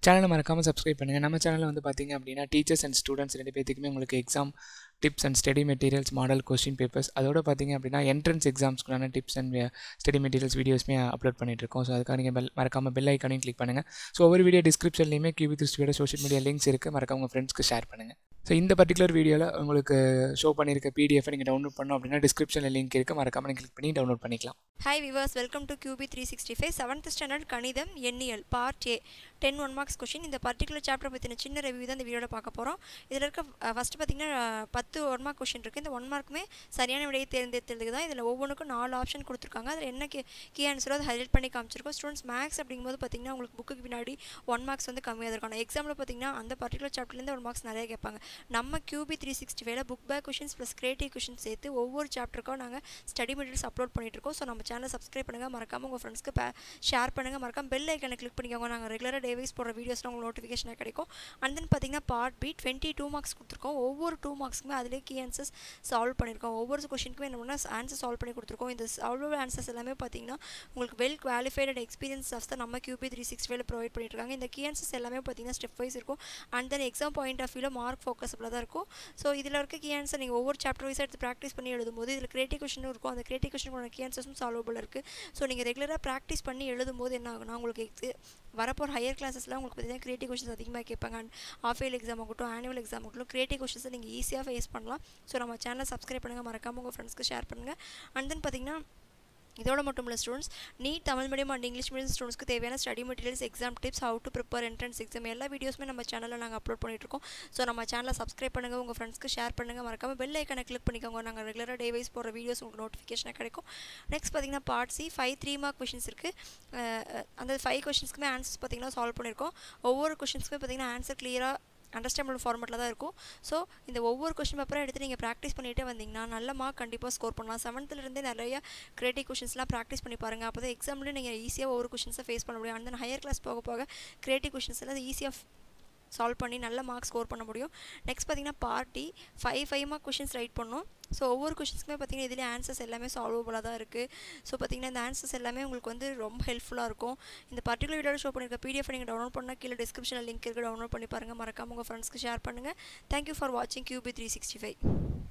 சேனலை மறக்காமல் சப்ஸ்கிரைப் பண்ணுங்கள் நம்ம சேனலில் வந்து பார்த்தீங்க அப்படின்னா டீச்சர்ஸ் அண்ட் ஸ்டூடெண்ட்ஸ் ரெண்டு பேத்துக்குமே உங்களுக்கு exam tips and study materials model question papers அதோட பார்த்தீங்க அப்படின்னா என்ட்ரன்ஸ் எக்ஸாம்ஸ்க்குள்ளான டிப்ஸ் அண்ட் ஸ்டடி மெட்டீரியல்ஸ் வீடியோஸ்மே அப்லோட் பண்ணிட்டு இருக்கோம் ஸோ அதுக்காக நீங்கள் பெல் மறக்காமல் பெல் ஐக்கானையும் கிளிக் பண்ணுங்கள் ஸோ ஒவ்வொரு வீடியோ டிஸ்கிரிப்ஷன்லையுமே கியூபி திருஷ்டியோட சோஷியல் மீடியா லிங்க்ஸ் இருக்குது மறக்காம உங்கள் ஃப்ரெண்ட்ஸ்க்கு ஷேர் பண்ணுங்கள் ஸோ இந்த பர்டிகுலர் வீடியோவில் உங்களுக்கு ஷோ பண்ணியிருக்க பிடிஎஃப் நீங்கள் டவுன்லோட் பண்ணோம் அப்படின்னா டிஸ்கிரிப்ஷனில் லிங்க் இருக்குது மறக்காம நீங்கள் கிளிக் பண்ணி டவுன்லோட் பண்ணிக்கலாம் hi viewers welcome to QB three sixty five seventh standard கணிதம் எண்ணியல் part A ten one marks question இந்த பர்டிகுலர் சாப்டர் பற்றின சின்ன ரிவ்யூ தான் இந்த வீடியோவில் பார்க்க போகிறோம் இதில் இருக்க ஃபஸ்ட்டு பார்த்தீங்கன்னா பத்து ஒன் மார்க் கொஷின் இருக்குது இந்த ஒன் மார்க்குமே சரியான விடையை தேர்ந்தெடுத்ததுக்கு தான் இதில் ஒவ்வொன்றுக்கும் நாலு ஆப்ஷன் கொடுத்துருக்காங்க அதில் என்ன கே கீ ஆன்சரோ அதை ஹைலைட் பண்ணி காமிச்சிருக்கோம் ஸ்டூடெண்ட்ஸ் மேக்ஸ் அப்படிங்கும்போது பார்த்தீங்கன்னா உங்களுக்கு புக்குக்கு பின்னாடி ஒன் மார்க்ஸ் வந்து கம்மியாக இருக்கும் எக்ஸாமில் பார்த்தீங்கன்னா அந்த பர்டிகுலர் சாப்டர்லேருந்து ஒன் மார்க்ஸ் நிறைய கேட்பாங்க நம்ம கியூபி த்ரீ சிக்ஸ்டி ஃபைவ்ல book back questions plus creative questions சேர்த்து ஒவ்வொரு சாப்டருக்கும் நாங்கள் ஸ்டடி மெட்டீரியல்ஸ் அப்லோட் பண்ணிட்டு இருக்கோம் ஸோ நம்ம சேனலை சப்ஸ்கிரைப் பண்ணுங்கள் மறக்காமல் உங்கள் ஃப்ரெண்ட்ஸ்க்கு பே ஷேர் பண்ணுங்கள் மறக்காம பெல் ஐக்கனை கிளிக் பண்ணிக்கோங்க நாங்கள் ரெகுலராக டேவைஸ் போடுற வீடியோஸில் உங்களுக்கு நோட்டிஃபிகேஷனாக கிடைக்கும் அண்ட் தென் பார்த்தீங்கன்னா part B twenty two marks கொடுத்துருக்கோம் ஒவ்வொரு டூ மார்க்ஸ்க்குமே அதிலே கீ ஆன்சர்ஸ் சால்வ் பண்ணியிருக்கோம் ஒவ்வொரு கொஷினுக்குமே என்ன பண்ணால் ஆன்சர் சால்வ் பண்ணி கொடுத்துருக்கோம் இந்த சால்வ் ஆன்சர்ஸ் எல்லாமே பார்த்தீங்கன்னா உங்களுக்கு well qualified and experience staffs தான் நம்ம கியூபி த்ரீ சிக்ஸ் ஃபைவ்ல ப்ரொவைட் பண்ணிட்டு இருக்காங்க இந்த கீ ஆன்சர்ஸ் எல்லாமே பார்த்தீங்கன்னா ஸ்டெப் வைஸ் இருக்கும் and then exam point of வியூவில் மார்க் ஃபோக்கஸபிளாக தான் இருக்கும் ஸோ இதில் இருக்க கீ ஆன்சர் நீங்கள் ஒவ்வொரு சாப்டர் வைஸாக எடுத்து ப்ராக்டிஸ் பண்ணி எழுதும்போது இதில் கிரியேட்டிவ் கொஷனும் இருக்கும் அந்த கிரியேட்டிவ் கொஷனுக்கான கீ ஆன்சர்ஸும் சால்வபிள் இருக்குது ஸோ நீங்கள் ரெகுலராக ப்ராக்டிஸ் பண்ணி எழுதும்போது என்ன ஆகுனா உங்களுக்கு எக்ஸ் வரப்போகிற ஹையர் கிளாஸஸ்லாம் உங்களுக்கு பார்த்தீங்கன்னா கிரியேட்டிவ் கொஷின்ஸ் அதிகமாக கேட்பாங்க அண்ட் ஆஃப் இயர் எக்ஸாம் ஆகட்டும் ஆனுவல் எக்ஸாம் ஆகட்டும் கிரியேட்டிவ் கொஷின்ஸை நீங்கள் ஈஸியாக ஃபேஸ் பண்ணலாம் ஸோ நம்ம சேனலை சப்ஸ்கிரைப் பண்ணுங்கள் மறக்காமல் உங்கள் ஃப்ரெண்ட்ஸ்க்கு ஷேர் பண்ணுங்கள் அண்ட் தென் பார்த்தீங்கன்னா இதோட மட்டும் இல்லை students NEET Tamil medium and English medium ஸ்டூடெண்ட்ஸ்க்கு தேவையான study materials exam tips how to prepare entrance exam எல்லா வீடியோஸுமே நம்ம சேனலில் நாங்கள் அப்லோட் பண்ணிட்டுருக்கோம் ஸோ நம்ம சேனலை சப்ஸ்கிரைப் பண்ணுங்கள் உங்கள் ஃப்ரெண்ட்ஸ்க்கு ஷேர் பண்ணுங்கள் மறக்காமல் பெல் ஐக்கனை கிளிக் பண்ணிக்கோங்க நாங்கள் ரெகுலராக டே வைஸ் போகிற வீடியோஸ் உங்களுக்கு நோட்டிஃபிகேஷனாக கிடைக்கும் நெக்ஸ்ட் பார்த்தீங்கன்னா part C five three mark questions இருக்குது அந்த ஃபைவ் கொஷின்ஸ்க்குமே ஆன்சர்ஸ் பார்த்தீங்கன்னா சால்வ் பண்ணியிருக்கோம் ஒவ்வொரு கொஷின்ஸ்க்குமே பார்த்தீங்கன்னா ஆன்சர் கிளியராக அண்டர்ஸ்டாண்டபிள் ஃபார்மெட்டில் தான் இருக்கும் ஸோ இந்த ஒவ்வொரு கொஷின் பேப்பரும் எடுத்து நீங்கள் ப்ராக்டிஸ் பண்ணிகிட்டே வந்தீங்கன்னா நல்ல மார்க் கண்டிப்பாக ஸ்கோர் பண்ணலாம் செவன்த்துலேருந்தே நிறைய கிரியேட்டிவ் கொஷின்ஸ்லாம் ப்ராக்டிஸ் பண்ணி பாருங்கள் அப்போ தான் எக்ஸாம்லேயும் நீங்கள் ஈஸியாக ஒவ்வொரு கொஷின்ஸை ஃபேஸ் பண்ண முடியும் அண்ட் தென் ஹையர் கிளாஸ் போக போக கிரியேட்டிவ் கொஷின்ஸ் எல்லாம் ஈஸியாக சால்வ் பண்ணி நல்ல மார்க் ஸ்கோர் பண்ண முடியும் நெக்ஸ்ட் பார்த்தீங்கன்னா part D five five mark questions write பண்ணோம் ஸோ ஒவ்வொரு கொஷின்ஸ்க்குமே பார்த்தீங்கன்னா இதிலே ஆன்சர்ஸ் எல்லாமே சால்வபுளாக தான் இருக்குது ஸோ பார்த்தீங்கன்னா இந்த ஆன்சர்ஸ் எல்லாமே உங்களுக்கு வந்து ரொம்ப ஹெல்ப்ஃபுல்லாக இருக்கும் இந்த பர்டிகுலர் வீடியோவில் ஷோ பண்ணியிருக்க பிடிஎஃப் நீங்கள் டவுன்லோட் பண்ணால் கீழே டிஸ்கிரிப்ஷனில் லிங்க் இருக்குது டவுன்லோட் பண்ணி பாருங்கள் மறக்காம உங்கள் ஃப்ரெண்ட்ஸ்க்கு ஷேர் பண்ணுங்கள் தேங்க்யூ ஃபார் வாட்சிங் கியூபி த்ரீ சிக்ஸ்டி ஃபைவ்